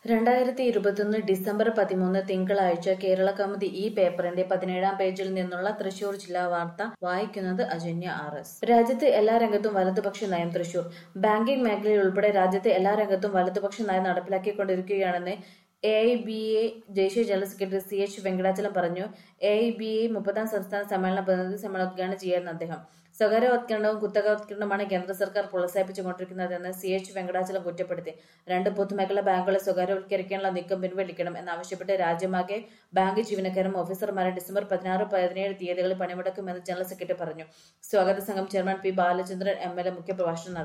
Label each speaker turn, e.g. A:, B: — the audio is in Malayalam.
A: രണ്ടായിരത്തി ഇരുപത്തൊന്ന് ഡിസംബർ പതിമൂന്ന് തിങ്കളാഴ്ച കേരള കൗമുദി ഈ പേപ്പറിന്റെ പതിനേഴാം പേജിൽ നിന്നുള്ള തൃശൂർ ജില്ലാ വാർത്ത വായിക്കുന്നത് അജന്യ ആർ എസ് രാജ്യത്ത് എല്ലാ രംഗത്തും വലതുപക്ഷ നയം തൃശൂർ ബാങ്കിംഗ് മേഖലയിൽ ഉൾപ്പെടെ രാജ്യത്തെ എല്ലാ രംഗത്തും വലതുപക്ഷ നയം നടപ്പിലാക്കിക്കൊണ്ടിരിക്കുകയാണെന്ന് എ ഐ ബി എ ദേശീയ general secretary C H Venkatachalam പറഞ്ഞു എ ഐ ബി എ മുപ്പതാം സംസ്ഥാന സമ്മേളന പ്രതിനിധി സമ്മേളനം ഉദ്ഘാടനം ചെയ്യാൻ അദ്ദേഹം സ്വകാര്യവത്കരണവും കുത്തകവത്കരണവുമാണ് കേന്ദ്ര സർക്കാർ പ്രോത്സാഹിപ്പിച്ചുകൊണ്ടിരിക്കുന്നതെന്ന് സി എച്ച് വെങ്കടാചലം കുറ്റപ്പെടുത്തി രണ്ട് പൊതുമേഖലാ ബാങ്കുകളെ സ്വകാര്യവൽക്കരിക്കാനുള്ള നീക്കം പിൻവലിക്കണം എന്നാവശ്യപ്പെട്ട് രാജ്യമാകെ ബാങ്ക് ജീവനക്കാരും ഓഫീസർമാരും ഡിസംബർ പതിനാറ് പതിനേഴ് തീയതികളിൽ പണിമുടക്കുമെന്ന് ജനറൽ സെക്രട്ടറി പറഞ്ഞു സ്വാഗത സംഘം chairman P Balachandran M L A മുഖ്യപ്രഭാഷണം നടത്തി